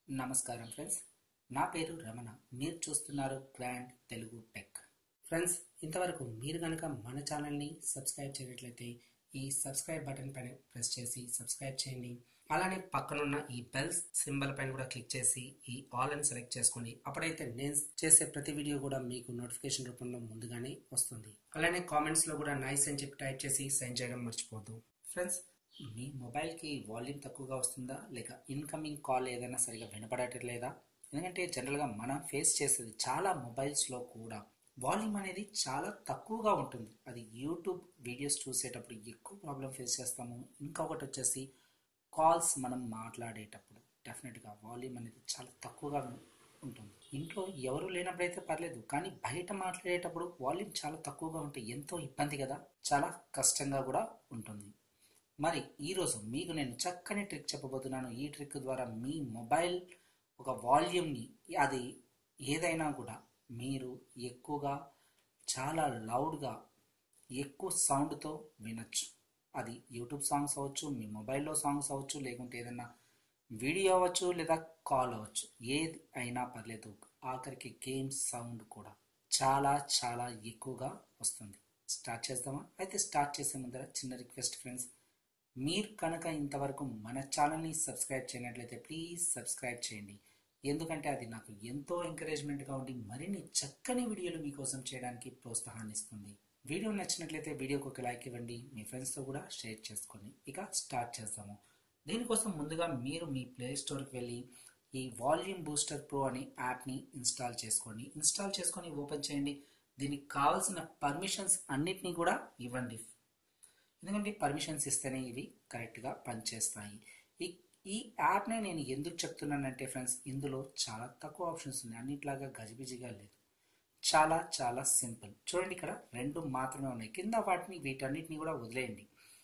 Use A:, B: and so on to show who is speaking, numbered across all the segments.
A: నమస్కారం ఫ్రెండ్స్ నా పేరు రమణ మీరు చూస్తున్నారు గ్రాండ్ తెలుగు టెక్ ఫ్రెండ్స్ ఇంతవరకు మీరు కనుక మన ఛానల్ని సబ్స్క్రైబ్ చేయనట్లయితే ఈ సబ్స్క్రైబ్ బటన్ పైన ప్రెస్ చేసి సబ్స్క్రైబ్ చేయండి అలానే పక్కనున్న ఈ బెల్ సింబల్ పైన కూడా క్లిక్ చేసి ఈ ఆల్ అని సెలెక్ట్ చేసుకోండి అప్పుడైతే నేను చేసే ప్రతి వీడియో కూడా మీకు నోటిఫికేషన్ రూపంలో ముందుగానే వస్తుంది అలానే కామెంట్స్లో కూడా నైస్ అని చెప్పి టైప్ చేసి సెండ్ చేయడం మర్చిపోద్దు ఫ్రెండ్స్ మీ మొబైల్కి వాల్యూమ్ తక్కువగా వస్తుందా లేక ఇన్కమింగ్ కాల్ ఏదైనా సరిగా వినపడట్లేదా ఎందుకంటే జనరల్గా మనం ఫేస్ చేసేది చాలా మొబైల్స్లో కూడా వాల్యూమ్ అనేది చాలా తక్కువగా ఉంటుంది అది యూట్యూబ్ వీడియోస్ చూసేటప్పుడు ఎక్కువ ప్రాబ్లం ఫేస్ చేస్తాము ఇంకొకటి వచ్చేసి కాల్స్ మనం మాట్లాడేటప్పుడు డెఫినెట్గా వాల్యూమ్ అనేది చాలా తక్కువగా ఉంటుంది ఇంట్లో ఎవరు లేనప్పుడైతే పర్లేదు కానీ బయట మాట్లాడేటప్పుడు వాల్యూమ్ చాలా తక్కువగా ఉంటే ఎంతో ఇబ్బంది కదా చాలా కష్టంగా కూడా ఉంటుంది మరి ఈరోజు మీకు నేను చక్కని ట్రిక్ చెప్పబోతున్నాను ఈ ట్రిక్ ద్వారా మీ మొబైల్ ఒక వాల్యూమ్ని అది ఏదైనా కూడా మీరు ఎక్కువగా చాలా లౌడ్గా ఎక్కువ సౌండ్తో వినొచ్చు అది యూట్యూబ్ సాంగ్స్ అవ్వచ్చు మీ మొబైల్లో సాంగ్స్ అవ్వచ్చు లేకుంటే ఏదైనా వీడియో అవ్వచ్చు లేదా కాల్ అవ్వచ్చు ఏది అయినా పర్లేదు ఆఖరికి గేమ్స్ సౌండ్ కూడా చాలా చాలా ఎక్కువగా వస్తుంది స్టార్ట్ చేద్దామా అయితే స్టార్ట్ చేసే ముందర చిన్న రిక్వెస్ట్ ఫ్రెండ్స్ మీరు కనుక ఇంతవరకు మన ఛానల్ని సబ్స్క్రైబ్ చేయనట్లయితే ప్లీజ్ సబ్స్క్రైబ్ చేయండి ఎందుకంటే అది నాకు ఎంతో ఎంకరేజ్మెంట్గా ఉండి మరిన్ని చక్కని వీడియోలు మీకోసం చేయడానికి ప్రోత్సాహాన్ని ఇస్తుంది వీడియో నచ్చినట్లయితే వీడియోకి ఒక లైక్ ఇవ్వండి మీ ఫ్రెండ్స్తో కూడా షేర్ చేసుకోండి ఇక స్టార్ట్ చేద్దాము దీనికోసం ముందుగా మీరు మీ ప్లే స్టోర్కి వెళ్ళి ఈ వాల్యూమ్ బూస్టర్ ప్రో అనే యాప్ని ఇన్స్టాల్ చేసుకోండి ఇన్స్టాల్ చేసుకొని ఓపెన్ చేయండి దీనికి కావాల్సిన పర్మిషన్స్ అన్నిటినీ కూడా ఇవ్వండి ఎందుకంటే పర్మిషన్స్ ఇస్తేనే ఇవి కరెక్ట్గా పనిచేస్తాయి ఈ ఈ యాప్నే నేను ఎందుకు చెప్తున్నానంటే ఫ్రెండ్స్ ఇందులో చాలా తక్కువ ఆప్షన్స్ ఉన్నాయి అన్నిట్లాగా గజిబిజిగా లేదు చాలా చాలా సింపుల్ చూడండి ఇక్కడ రెండు మాత్రమే ఉన్నాయి కింద వాటిని వీటన్నిటిని కూడా వదిలేయండి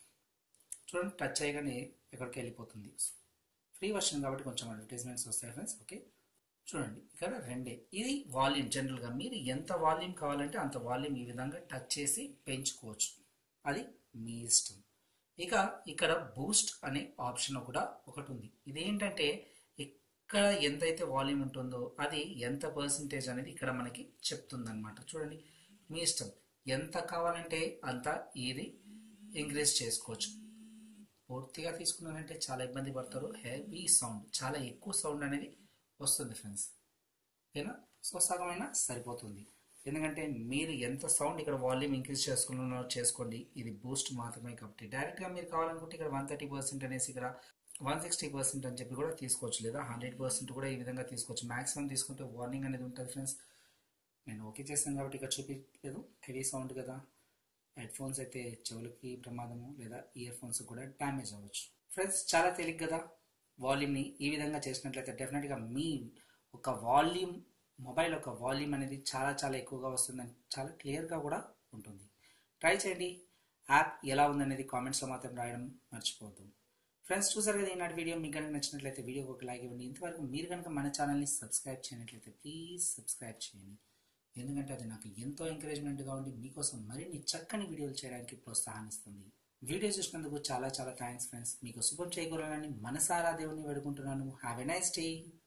A: చూడండి టచ్ చేయగానే ఎక్కడికి వెళ్ళిపోతుంది ఫ్రీ వర్షన్ కాబట్టి కొంచెం అడ్వర్టైజ్మెంట్స్ వస్తాయి ఫ్రెండ్స్ ఓకే చూడండి ఇక్కడ రెండే ఇది వాల్యూమ్ జనరల్గా మీరు ఎంత వాల్యూమ్ కావాలంటే అంత వాల్యూమ్ ఈ విధంగా టచ్ చేసి పెంచుకోవచ్చు అది మీ ఇష్టం ఇక ఇక్కడ బూస్ట్ అనే ఆప్షన్ కూడా ఒకటి ఉంది ఇదేంటంటే ఇక్కడ ఎంతైతే వాల్యూమ్ ఉంటుందో అది ఎంత పర్సంటేజ్ అనేది ఇక్కడ మనకి చెప్తుంది అనమాట చూడండి మీ ఇష్టం ఎంత కావాలంటే అంత ఇది ఇంక్రీజ్ చేసుకోవచ్చు పూర్తిగా తీసుకున్నారంటే చాలా ఇబ్బంది పడతారు హెవీ సౌండ్ చాలా ఎక్కువ సౌండ్ అనేది వస్తుంది ఫ్రెండ్స్ ఓకేనా సో సగమైనా సరిపోతుంది ఎందుకంటే మీరు ఎంత సౌండ్ ఇక్కడ వాల్యూమ్ ఇంక్రీజ్ చేసుకున్నారో చేసుకోండి ఇది బూస్ట్ మాత్రమే కాబట్టి డైరెక్ట్గా మీరు కావాలనుకుంటే ఇక్కడ వన్ థర్టీ పర్సెంట్ అనేసి ఇక్కడ వన్ సిక్స్టీ పర్సెంట్ అని చెప్పి కూడా తీసుకోవచ్చు లేదా హండ్రెడ్ పర్సెంట్ కూడా ఈ విధంగా తీసుకోవచ్చు మాక్సిమం తీసుకుంటే వార్నింగ్ అనేది ఉంటుంది ఫ్రెండ్స్ నేను ఓకే చేశాను కాబట్టి ఇక్కడ చూపించలేదు హెవీ సౌండ్ కదా హెడ్ ఫోన్స్ అయితే చెవులకి ప్రమాదము లేదా ఇయర్ ఫోన్స్ కూడా డ్యామేజ్ అవ్వచ్చు ఫ్రెండ్స్ చాలా తేలిక కదా వాల్యూమ్ని ఈ విధంగా చేసినట్లయితే డెఫినెట్గా మీ ఒక వాల్యూమ్ మొబైల్ యొక్క వాల్యూమ్ అనేది చాలా చాలా ఎక్కువగా వస్తుందని చాలా క్లియర్గా కూడా ఉంటుంది ట్రై చేయండి యాప్ ఎలా ఉందనేది కామెంట్స్లో మాత్రం రాయడం మర్చిపోవద్దు ఫ్రెండ్స్ చూసారు కదా ఈనాటి వీడియో మీకు కనుక నచ్చినట్లయితే వీడియోకి ఒక లైక్ ఇవ్వండి ఇంతవరకు మీరు కనుక మన ఛానల్ని సబ్స్క్రైబ్ చేయనట్లయితే ప్లీజ్ సబ్స్క్రైబ్ చేయండి ఎందుకంటే అది నాకు ఎంతో ఎంకరేజ్మెంట్గా ఉండి మీకోసం మరిన్ని చక్కని వీడియోలు చేయడానికి ప్రోత్సాహాన్నిస్తుంది వీడియో చూసినందుకు చాలా చాలా థ్యాంక్స్ ఫ్రెండ్స్ మీకు శుభం చేయకూడాలని మనసారా దేవుని వేడుకుంటున్నాను హ్యావ్ ఎ నైస్ డే